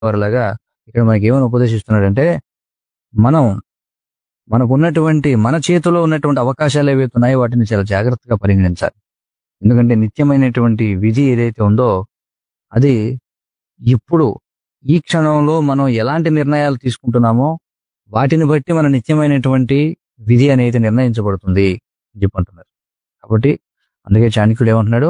వారిలాగా ఇక్కడ మనకి ఏమని ఉపదేశిస్తున్నాడంటే మనం మనకున్నటువంటి మన చేతిలో ఉన్నటువంటి అవకాశాలు ఏవైతే ఉన్నాయో వాటిని చాలా జాగ్రత్తగా పరిగణించాలి ఎందుకంటే నిత్యమైనటువంటి విధి ఏదైతే ఉందో అది ఇప్పుడు ఈ క్షణంలో మనం ఎలాంటి నిర్ణయాలు తీసుకుంటున్నామో వాటిని బట్టి మన నిత్యమైనటువంటి విధి అనేది నిర్ణయించబడుతుంది అని చెప్పంటున్నారు కాబట్టి అందుకే చాణక్యుడు ఏమంటున్నాడు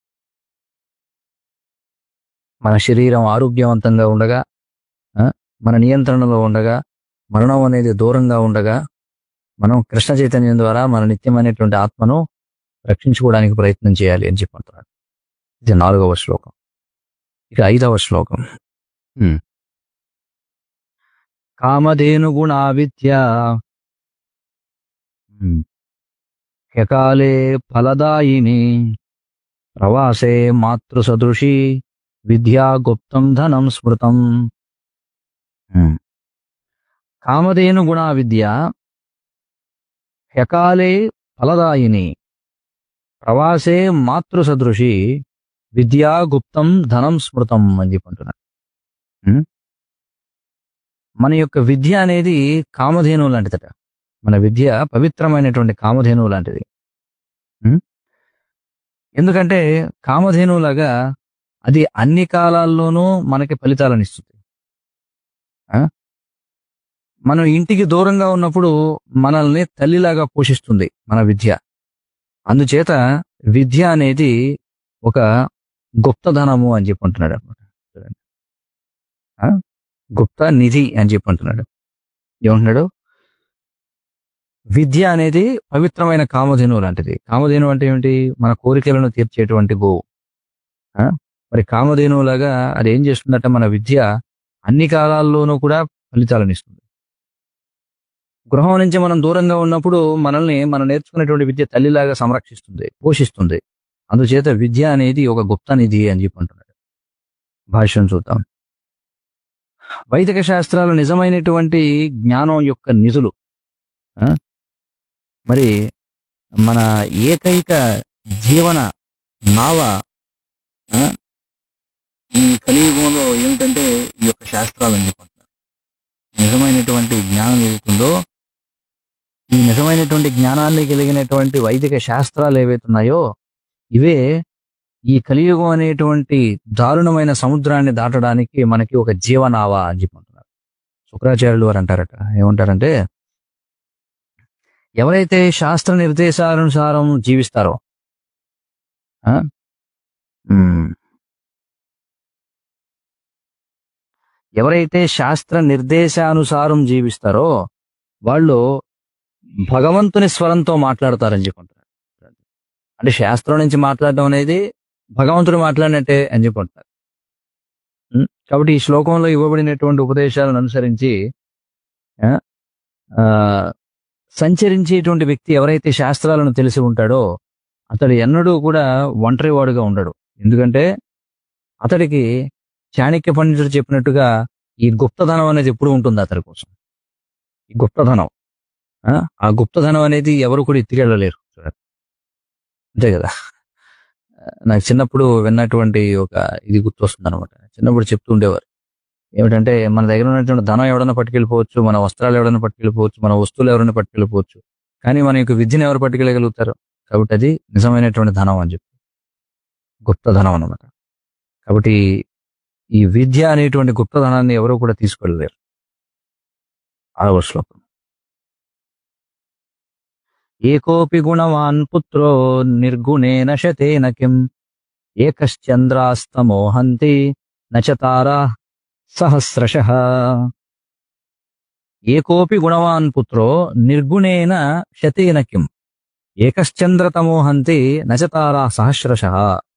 మన శరీరం ఆరోగ్యవంతంగా ఉండగా ఆ, మన నియంత్రణలో ఉండగా మరణం అనేది దూరంగా ఉండగా మనం కృష్ణ చైతన్యం ద్వారా మన నిత్యమైనటువంటి ఆత్మను రక్షించుకోవడానికి ప్రయత్నం చేయాలి అని చెప్పంటున్నాడు ఇది నాలుగవ శ్లోకం ఇక ఐదవ శ్లోకం హ్మ్. కామధేను గుణా విద్య హ్మ్. హ్యకాలే ఫలదాయిని ప్రవాసే మాతృసదృశి విద్యా గుప్తం ధనం స్మృతం హ్మ్. కామధేను గుణా విద్య హ్యకాలే ఫలదాయిని ప్రవాసే మాతృసదృశి విద్యా గుప్తం ధనం స్మృతం అని చెప్పంటున్నాడు హ్మ్? మన యొక్క విద్య అనేది కామధేనువు లాంటిదట మన విద్య పవిత్రమైనటువంటి కామధేనువు లాంటిది హ్మ్? ఎందుకంటే కామధేనువులాగా అది అన్ని కాలాల్లోనూ మనకి ఫలితాలను ఇస్తుంది ఆ? మనం ఇంటికి దూరంగా ఉన్నప్పుడు మనల్ని తల్లిలాగా పోషిస్తుంది మన విద్య అందుచేత విద్య అనేది ఒక గుప్తధనము అని చెప్పి అంటున్నాడు అనమాట గుప్త నిధి అని చెప్పి అంటున్నాడు ఏమంటున్నాడు విద్య అనేది పవిత్రమైన కామధేనువు లాంటిది కామధేను అంటే ఏమిటి మన కోరికలను తీర్చేటువంటి గోవు ఆ? మరి కామధేనువులాగా అది ఏం చేస్తుందట మన విద్య అన్ని కాలాల్లోనూ కూడా ఫలితాలను ఇస్తుంది గృహం నుంచి మనం దూరంగా ఉన్నప్పుడు మనల్ని మనం నేర్చుకునేటువంటి విద్య తల్లిలాగా సంరక్షిస్తుంది పోషిస్తుంది అందుచేత విద్య అనేది ఒక గుప్త నిధి అని చెప్పి అంటున్నాడు భాష్యం చూద్దాం వైదిక శాస్త్రాలు నిజమైనటువంటి జ్ఞానం యొక్క నిధులు ఆ? మరి మన ఏకైక జీవన నావ ఆ? ఈ కలియుగంలో ఏమిటంటే ఈ యొక్క శాస్త్రాలు అని చెప్పంటున్నారు నిజమైనటువంటి జ్ఞానం ఏదైతుందో ఈ నిజమైనటువంటి జ్ఞానాన్ని కలిగినటువంటి వైదిక శాస్త్రాలు ఏవైతే ఉన్నాయో ఇవే ఈ కలియుగం అనేటువంటి దారుణమైన సముద్రాన్ని దాటడానికి మనకి ఒక జీవనావ అని చెప్పంటున్నారు శుక్రాచార్యులు వారు అంటారట ఏమంటారంటే ఎవరైతే శాస్త్ర నిర్దేశానుసారం జీవిస్తారో ఆ? ఉమ్, ఎవరైతే శాస్త్ర నిర్దేశానుసారం జీవిస్తారో వాళ్ళు భగవంతుని స్వరంతో మాట్లాడతారని చెప్పుకుంటారు అంటే శాస్త్రం నుంచి మాట్లాడడం అనేది భగవంతుడు మాట్లాడినట్టే అని చెప్పుకుంటారు ఉం? కాబట్టి ఈ శ్లోకంలో ఇవ్వబడినటువంటి ఉపదేశాలను అనుసరించి ఆ, ఆ, సంచరించేటువంటి వ్యక్తి ఎవరైతే శాస్త్రాలను తెలిసి ఉంటాడో అతడు ఎన్నడూ కూడా ఒంటరివాడుగా ఉండడు ఎందుకంటే అతడికి చాణక్య పండితుడు చెప్పినట్టుగా ఈ గుప్తధనం అనేది ఎప్పుడు ఉంటుంది అతడి కోసం ఈ గుప్తధనం ఆ? ఆ గుప్తధనం అనేది ఎవరు కూడా ఎత్తికెళ్ళలేరు చూడండి. అంతే కదా నాకు చిన్నప్పుడు విన్నటువంటి ఒక ఇది గుర్తొస్తుంది అనమాట చిన్నప్పుడు చెప్తూ ఉండేవారు ఏమిటంటే మన దగ్గర ఉన్నటువంటి ధనం ఎవడన్నా పట్టుకెళ్ళిపోవచ్చు మన వస్త్రాలు ఎవడన్నా పట్టుకెళ్ళిపోవచ్చు మన వస్తువులు ఎవరైనా పట్టుకెళ్ళిపోవచ్చు కానీ మన యొక్క విద్యను ఎవరు పట్టుకెళ్ళగలుగుతారు కాబట్టి అది నిజమైనటువంటి ధనం అని చెప్పి గుప్త ధనం అనమాట కాబట్టి ఈ విద్య అనేటువంటి గుప్త ధనాన్ని ఎవరు కూడా తీసుకెళ్ళలేరు ఆరవ శ్లోకం ఏకోపి గుణవాన్ పుత్రో నిర్గుణేన శతేన కిం ఏకశ్చంద్రాస్తమోహంతి నచతారా సహస్రశ ఏకోపి గుణవాన్ పుత్రో నిర్గుణేన శతేన కిం ఏకశ్చంద్రతమోహంతి నచతారా సహస్రశ